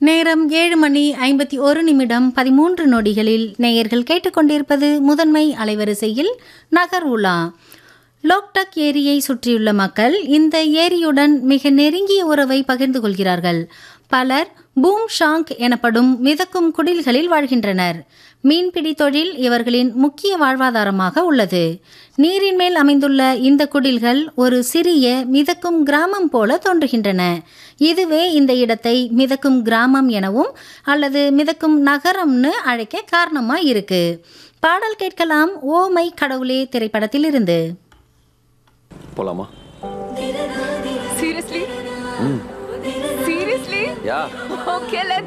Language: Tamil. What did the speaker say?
நேரம் ஏழு மணி ஐம்பத்தி ஒரு நிமிடம் பதிமூன்று நொடிகளில் நேயர்கள் கேட்டுக்கொண்டிருப்பது முதன்மை அலைவரிசையில் நகர் உலா லோக்டக் ஏரியை சுற்றியுள்ள மக்கள் இந்த ஏரியுடன் மிக நெருங்கிய உறவை பகிர்ந்து கொள்கிறார்கள் பலர் பூம் ஷாங்க் எனப்படும் மிதக்கும் குடில்களில் வாழ்கின்றனர் மீன்பிடி தொழில் இவர்களின் முக்கிய வாழ்வாதாரமாக உள்ளது நீரின் மேல் அமைந்துள்ள இந்த குடில்கள் ஒரு சிறிய மிதக்கும் கிராமம் போல தோன்றுகின்றன இதுவே இந்த இடத்தை மிதக்கும் கிராமம் எனவும் அல்லது மிதக்கும் நகரம்னு அழைக்க காரணமா இருக்கு பாடல் கேட்கலாம் ஓ மை கடவுளே திரைப்படத்திலிருந்து போலாமா Seriously? Seriously? Yeah Okay, let's